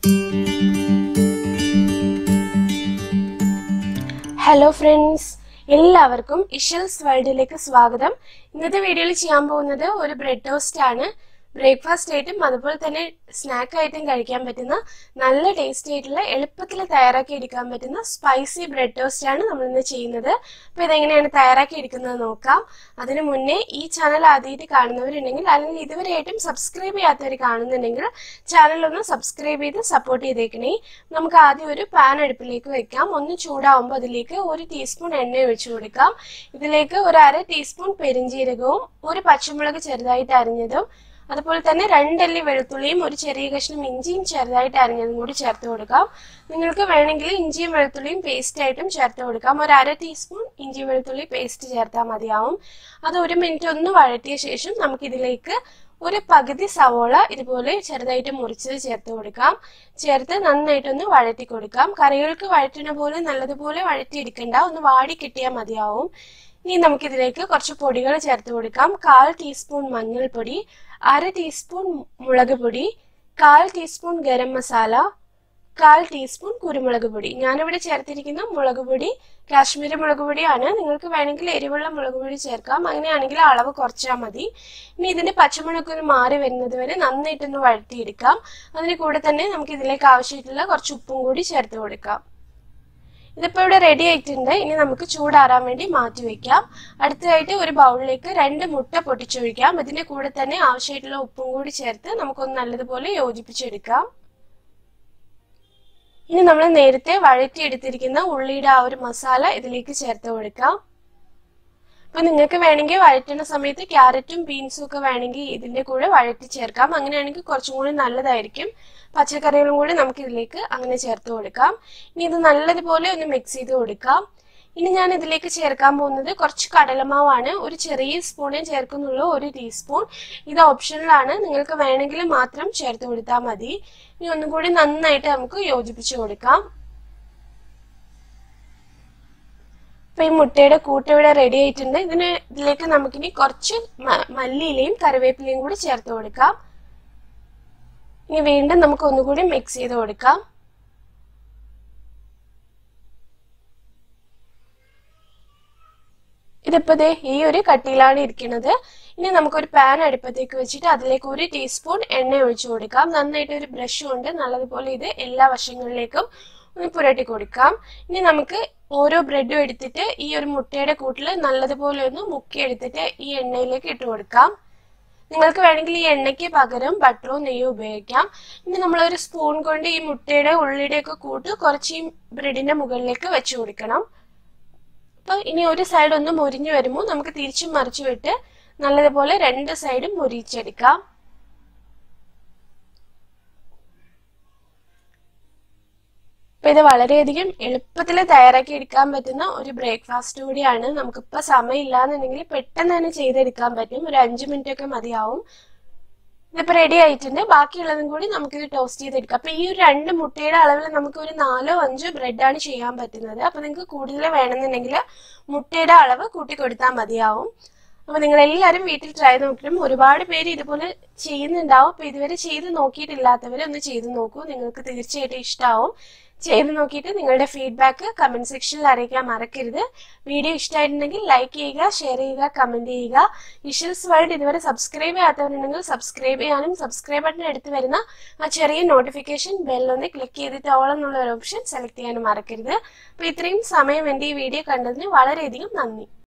hello friends എല്ലാവർക്കും ഇഷൽസ് വേൾഡിലേക്ക് സ്വാഗതം ഇന്നത്തെ വീഡിയോയിൽ ചെയ്യാൻ പോകുന്നത് ഒരു ബ്രെഡ് ടോസ്റ്റ് ആണ് ബ്രേക്ക്ഫാസ്റ്റ് ആയിട്ടും അതുപോലെ തന്നെ സ്നാക്ക് ആയിട്ടും കഴിക്കാൻ പറ്റുന്ന നല്ല ടേസ്റ്റി ആയിട്ടുള്ള എളുപ്പത്തിൽ തയ്യാറാക്കി എടുക്കാൻ പറ്റുന്ന സ്പൈസി ബ്രെഡ് ടോസ്റ്റ് ആണ് നമ്മൾ ഇന്ന് ചെയ്യുന്നത് അപ്പോൾ ഇതെങ്ങനെയാണ് തയ്യാറാക്കി എടുക്കുന്നത് നോക്കാം അതിനു മുന്നേ ഈ ചാനൽ ആദ്യമായിട്ട് കാണുന്നവരുണ്ടെങ്കിൽ അല്ലെങ്കിൽ ഇതുവരെയായിട്ടും സബ്സ്ക്രൈബ് ചെയ്യാത്തവർ കാണുന്നുണ്ടെങ്കിൽ ചാനൽ ഒന്ന് സബ്സ്ക്രൈബ് ചെയ്ത് സപ്പോർട്ട് ചെയ്തേക്കണേ നമുക്ക് ആദ്യം ഒരു പാൻ അടുപ്പിലേക്ക് വെക്കാം ഒന്ന് ചൂടാവുമ്പോൾ അതിലേക്ക് ഒരു ടീസ്പൂൺ എണ്ണ ഒഴിച്ചു കൊടുക്കാം ഇതിലേക്ക് ഒരു അര ടീസ്പൂൺ പെരിഞ്ജീരകവും ഒരു പച്ചമുളക് ചെറുതായിട്ട് അരിഞ്ഞതും അതുപോലെ തന്നെ രണ്ടല്ലി വെളുത്തുള്ളിയും ഒരു ചെറിയ കഷ്ണം ഇഞ്ചിയും ചെറുതായിട്ട് അരിഞ്ഞതും കൂടി ചേർത്ത് കൊടുക്കാം നിങ്ങൾക്ക് വേണമെങ്കിൽ ഇഞ്ചിയും വെളുത്തുള്ളിയും പേസ്റ്റ് ആയിട്ടും ചേർത്ത് കൊടുക്കാം ഒരു അര ടീസ്പൂൺ ഇഞ്ചി വെളുത്തുള്ളി പേസ്റ്റ് ചേർത്താൽ മതിയാവും അത് ഒരു മിനിറ്റ് ഒന്ന് വഴറ്റിയ ശേഷം നമുക്കിതിലേക്ക് ഒരു പകുതി സവോള ഇതുപോലെ ചെറുതായിട്ട് മുറിച്ചത് ചേർത്ത് കൊടുക്കാം ചേർത്ത് നന്നായിട്ടൊന്ന് വഴറ്റി കൊടുക്കാം കറികൾക്ക് വഴറ്റുന്ന പോലെ നല്ലതുപോലെ വഴറ്റിയെടുക്കണ്ട ഒന്ന് വാടി കിട്ടിയാൽ മതിയാവും ഇനി നമുക്കിതിലേക്ക് കുറച്ച് പൊടികൾ ചേർത്ത് കൊടുക്കാം കാൽ ടീസ്പൂൺ മഞ്ഞൾപ്പൊടി അര ടീസ്പൂൺ മുളക് പൊടി കാൽ ടീസ്പൂൺ ഗരം മസാല കാൽ ടീസ്പൂൺ കുരുമുളക് പൊടി ഞാനിവിടെ ചേർത്തിരിക്കുന്ന മുളക് പൊടി കാശ്മീരി മുളക് പൊടിയാണ് നിങ്ങൾക്ക് വേണമെങ്കിൽ എരിവുള്ള മുളക് പൊടി ചേർക്കാം അങ്ങനെയാണെങ്കിൽ അളവ് കുറച്ചാൽ മതി ഇനി ഇതിന്റെ പച്ചമുളക് ഒന്ന് മാറി വരുന്നത് വരെ നന്നായിട്ടൊന്ന് വഴറ്റിയെടുക്കാം അതിന് കൂടെ തന്നെ നമുക്ക് ഇതിലേക്ക് ആവശ്യമായിട്ടുള്ള കുറച്ച് ഉപ്പും കൂടി ചേർത്ത് കൊടുക്കാം ഇതിപ്പോൾ ഇവിടെ റെഡി ആയിട്ടുണ്ട് ഇനി നമുക്ക് ചൂടാറാൻ വേണ്ടി മാറ്റി വെക്കാം അടുത്തതായിട്ട് ഒരു ബൗളിലേക്ക് രണ്ട് മുട്ട പൊട്ടിച്ചൊഴിക്കാം ഇതിന്റെ കൂടെ തന്നെ ആവശ്യമായിട്ടുള്ള ഉപ്പും കൂടി ചേർത്ത് നമുക്കൊന്ന് നല്ലതുപോലെ യോജിപ്പിച്ചെടുക്കാം ഇനി നമ്മൾ നേരത്തെ വഴറ്റിയെടുത്തിരിക്കുന്ന ഉള്ളിയുടെ ആ ഒരു മസാല ഇതിലേക്ക് ചേർത്ത് കൊടുക്കാം അപ്പൊ നിങ്ങൾക്ക് വേണമെങ്കിൽ വഴറ്റുന്ന സമയത്ത് ക്യാരറ്റും ബീൻസും ഒക്കെ വേണമെങ്കിൽ ഇതിന്റെ കൂടെ വഴറ്റി ചേർക്കാം അങ്ങനെയാണെങ്കിൽ കുറച്ചും കൂടി നല്ലതായിരിക്കും പച്ചക്കറികളും കൂടി നമുക്ക് ഇതിലേക്ക് അങ്ങനെ ചേർത്ത് കൊടുക്കാം ഇനി ഇത് നല്ലതുപോലെ ഒന്ന് മിക്സ് ചെയ്ത് കൊടുക്കാം ഇനി ഞാൻ ഇതിലേക്ക് ചേർക്കാൻ പോകുന്നത് കുറച്ച് കടലമാവാണ് ഒരു ചെറിയ സ്പൂണേ ചേർക്കുന്നുള്ളൂ ഒരു ടീസ്പൂൺ ഇത് ഓപ്ഷണലാണ് നിങ്ങൾക്ക് വേണമെങ്കിൽ മാത്രം ചേർത്ത് കൊടുത്താൽ മതി ഇനി ഒന്നും കൂടി നന്നായിട്ട് നമുക്ക് യോജിപ്പിച്ച് കൊടുക്കാം അപ്പൊ ഈ മുട്ടയുടെ കൂട്ട് ഇവിടെ റെഡി ആയിട്ടുണ്ട് ഇതിന് ഇതിലേക്ക് നമുക്കിനി കുറച്ച് മല്ലിയിലയും കറിവേപ്പിലയും കൂടി ചേർത്ത് കൊടുക്കാം ഇനി വീണ്ടും നമുക്ക് ഒന്നുകൂടി മിക്സ് ചെയ്ത് കൊടുക്കാം ഇതിപ്പോ ദേ ഈ ഒരു കട്ടിയിലാണ് ഇരിക്കുന്നത് ഇനി നമുക്കൊരു പാൻ അടുപ്പത്തേക്ക് വെച്ചിട്ട് അതിലേക്ക് ഒരു ടീസ്പൂൺ എണ്ണ ഒഴിച്ചു കൊടുക്കാം നന്നായിട്ട് ഒരു ബ്രഷ് കൊണ്ട് നല്ലതുപോലെ ഇത് എല്ലാ വശങ്ങളിലേക്കും ഒന്ന് പുരട്ടി കൊടുക്കാം ഇനി നമുക്ക് ഓരോ ബ്രെഡും എടുത്തിട്ട് ഈ ഒരു മുട്ടയുടെ കൂട്ടിൽ നല്ലതുപോലെ ഒന്ന് മുക്കി എടുത്തിട്ട് ഈ എണ്ണയിലേക്ക് ഇട്ട് കൊടുക്കാം നിങ്ങൾക്ക് വേണമെങ്കിൽ ഈ എണ്ണയ്ക്ക് പകരം ബട്ടറോ നെയ്യോ ഉപയോഗിക്കാം ഇനി നമ്മളൊരു സ്പൂൺ കൊണ്ട് ഈ മുട്ടയുടെ ഉള്ളിയുടെ ഒക്കെ കൂട്ട് കുറച്ച് ഈ ബ്രെഡിന്റെ മുകളിലേക്ക് വെച്ചു കൊടുക്കണം അപ്പൊ ഇനി ഒരു സൈഡ് ഒന്ന് മുരിഞ്ഞു വരുമ്പോൾ നമുക്ക് തിരിച്ചും മറിച്ചു വിട്ട് നല്ലതുപോലെ രണ്ട് സൈഡും മുരിച്ചെടുക്കാം അപ്പൊ ഇത് വളരെയധികം എളുപ്പത്തിൽ തയ്യാറാക്കി എടുക്കാൻ പറ്റുന്ന ഒരു ബ്രേക്ക്ഫാസ്റ്റ് കൂടിയാണ് നമുക്കിപ്പോ സമയമില്ല എന്നുണ്ടെങ്കിൽ പെട്ടെന്ന് തന്നെ ചെയ്തെടുക്കാൻ പറ്റും ഒരു അഞ്ചു മിനിറ്റ് ഒക്കെ മതിയാവും ഇതിപ്പോ റെഡി ആയിട്ടുണ്ട് ബാക്കിയുള്ളതും കൂടി നമുക്കിത് ടോസ്റ്റ് ചെയ്തെടുക്കാം അപ്പൊ ഈ ഒരു രണ്ട് മുട്ടയുടെ അളവിൽ നമുക്ക് ഒരു നാലോ അഞ്ചോ ബ്രെഡാണ് ചെയ്യാൻ പറ്റുന്നത് അപ്പൊ നിങ്ങൾക്ക് കൂടുതൽ വേണമെന്നുണ്ടെങ്കിൽ മുട്ടയുടെ അളവ് കൂട്ടി കൊടുത്താൽ മതിയാവും അപ്പൊ നിങ്ങൾ എല്ലാവരും വീട്ടിൽ ട്രൈ നോക്കിയിട്ടും ഒരുപാട് പേര് ഇതുപോലെ ചെയ്യുന്നുണ്ടാവും അപ്പൊ ഇതുവരെ ചെയ്ത് നോക്കിയിട്ടില്ലാത്തവരെ ഒന്ന് ചെയ്ത് നോക്കൂ നിങ്ങൾക്ക് തീർച്ചയായിട്ടും ഇഷ്ടമാവും ചെയ്ത് നോക്കിയിട്ട് നിങ്ങളുടെ ഫീഡ്ബാക്ക് കമന്റ് സെക്ഷനിൽ അറിയിക്കാൻ മറക്കരുത് വീഡിയോ ഇഷ്ടമായിട്ടുണ്ടെങ്കിൽ ലൈക്ക് ചെയ്യുക ഷെയർ ചെയ്യുക കമന്റ് ചെയ്യുക ഇഷ്യൽസ് വേൾഡ് ഇതുവരെ സബ്സ്ക്രൈബ് ചെയ്യാത്തവരുണ്ടെങ്കിൽ സബ്സ്ക്രൈബ് ചെയ്യാനും സബ്സ്ക്രൈബ് ബട്ടൺ എടുത്ത് വരുന്ന ആ ചെറിയ നോട്ടിഫിക്കേഷൻ ബെല്ലൊന്ന് ക്ലിക്ക് ചെയ്തിട്ട് ഓൾ എന്നുള്ള ഒരു ഓപ്ഷൻ സെലക്ട് ചെയ്യാനും മറക്കരുത് അപ്പൊ ഇത്രയും സമയം എന്റെ ഈ വീഡിയോ കണ്ടതിന് വളരെയധികം നന്ദി